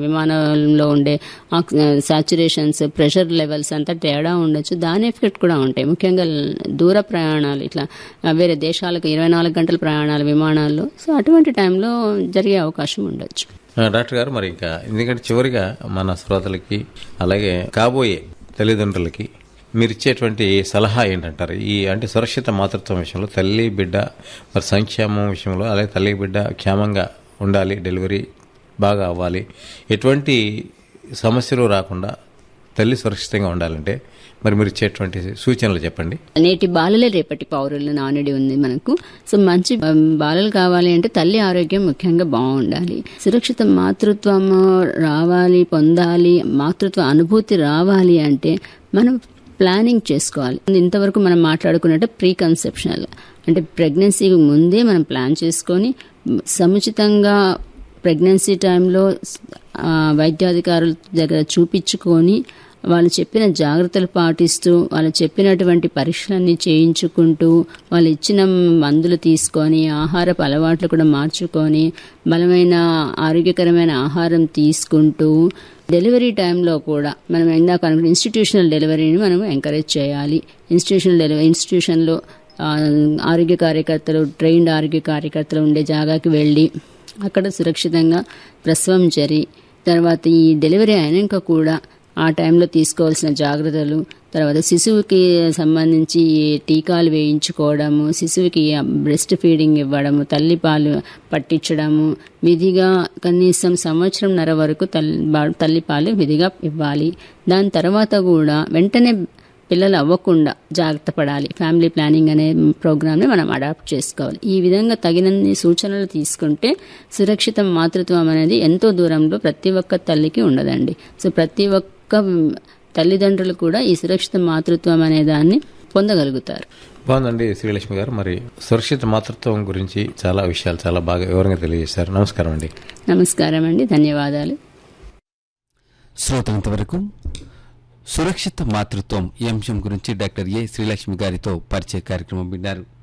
విమానంలో ఉండే saturations pressure levels అంతా తేడా ఉండొచ్చు దాని ఎఫెక్ట్ కూడా ఉంటాయి ముఖ్యంగా దూర ప్రయాణాలు ఇట్లా ఆ, వేరే దేశాలకు ఇరవై నాలుగు గంటల ప్రయాణాలు విమానాల్లో సో అటువంటి టైంలో జరిగే అవకాశం ఉండొచ్చు ఆ, డాక్టర్ గారు మరి ఇంకా ఎందుకంటే చివరిగా మన శ్రోతలకి అలాగే కాబోయే తల్లిదండ్రులకి మీరు ఇచ్చేటువంటి సలహా ఏంటంటారు ఈ అంటే సురక్షిత మాతృత్వం విషయంలో తల్లి బిడ్డ మరి సంక్షేమం విషయంలో అలాగే తల్లి బిడ్డ క్షేమంగా ఉండాలి డెలివరీ బాగా అవ్వాలి ఎటువంటి సమస్యలు రాకుండా తల్లి సురక్షితంగా ఉండాలంటే మరి మీరు ఇచ్చేటువంటి సూచనలు చెప్పండి నేటి బాలలే రేపటి పౌరులు నానుడి ఉంది మనకు సో మంచి ఆ, బాలలు కావాలి అంటే తల్లి ఆరోగ్యం ముఖ్యంగా బాగుండాలి సురక్షిత మాతృత్వం రావాలి పొందాలి మాతృత్వ అనుభూతి రావాలి అంటే మనం ప్లానింగ్ చేసుకోవాలి ఇంతవరకు మనం మాట్లాడుకున్నట్టు ప్రీ కన్సెప్షనల్ అంటే ప్రెగ్నెన్సీకి ముందే మనం ప్లాన్ చేసుకొని సముచితంగా ప్రెగ్నెన్సీ టైంలో ఆ, వైద్యాధికారుల దగ్గర చూపించుకొని వాళ్ళు చెప్పిన జాగ్రత్తలు పాటిస్తూ వాళ్ళు చెప్పినటువంటి పరీక్షలన్నీ చేయించుకుంటూ వాళ్ళు ఇచ్చిన మందులు తీసుకొని ఆహారపు అలవాట్లు కూడా మార్చుకొని బలమైన ఆరోగ్యకరమైన ఆహారం తీసుకుంటూ డెలివరీ టైంలో కూడా మనం ఇందాక అనుకున్న ఇన్స్టిట్యూషనల్ డెలివరీని మనం ఎంకరేజ్ చేయాలి ఇన్స్టిట్యూషనల్ డెలివరీ ఇన్స్టిట్యూషన్లో ఆ, ఆరోగ్య కార్యకర్తలు ట్రైన్డ్ ఆరోగ్య కార్యకర్తలు ఉండే జాగాకి వెళ్ళి అక్కడ సురక్షితంగా ప్రసవం జరి తర్వాత ఈ డెలివరీ అయినాక కూడా ఆ టైంలో తీసుకోవాల్సిన జాగ్రత్తలు తర్వాత శిశువుకి సంబంధించి ఈ టీకాలు వేయించుకోవడము శిశువుకి బ్రెస్ట్ ఫీడింగ్ ఇవ్వడము తల్లిపాలు పట్టించడము విధిగా కనీసం సంవత్సరంన్నర వరకు తల్లి బా- తల్లిపాలు విధిగా ఇవ్వాలి దాని తర్వాత కూడా వెంటనే పిల్లలు అవ్వకుండా జాగ్రత్త పడాలి ఫ్యామిలీ ప్లానింగ్ అనే ప్రోగ్రామ్ని మనం అడాప్ట్ చేసుకోవాలి ఈ విధంగా తగినన్ని సూచనలు తీసుకుంటే సురక్షిత మాతృత్వం అనేది ఎంతో దూరంలో ప్రతి ఒక్క తల్లికి ఉండదండి సో ప్రతి ఒక్క తల్లిదండ్రులు కూడా ఈ సురక్షిత మాతృత్వం అనే దాన్ని పొందగలుగుతారు బాగుందండి శ్రీలక్ష్మి గారు మరి సురక్షిత మాతృత్వం గురించి చాలా విషయాలు చాలా బాగా వివరంగా తెలియజేశారు నమస్కారం అండి నమస్కారం అండి ధన్యవాదాలు శ్రోతలంతవరకు సురక్షిత మాతృత్వం ఈ అంశం గురించి డాక్టర్ ఏ శ్రీలక్ష్మి గారితో పరిచయ కార్యక్రమం విన్నారు